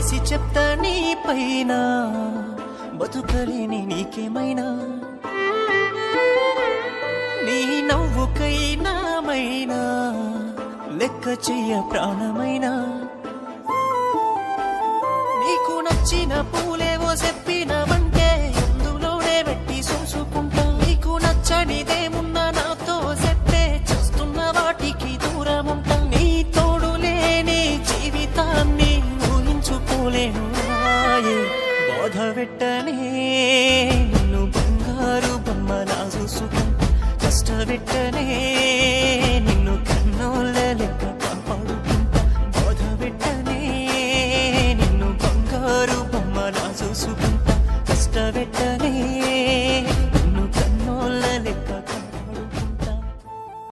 చేసి చెప్తా నీ పైన బతుకలేని నీకేమైనా నీ నవ్వుకైనా మైనా లెక్క చెయ్య ప్రాణమైనా నీకు నచ్చిన పూలేవో చెప్తా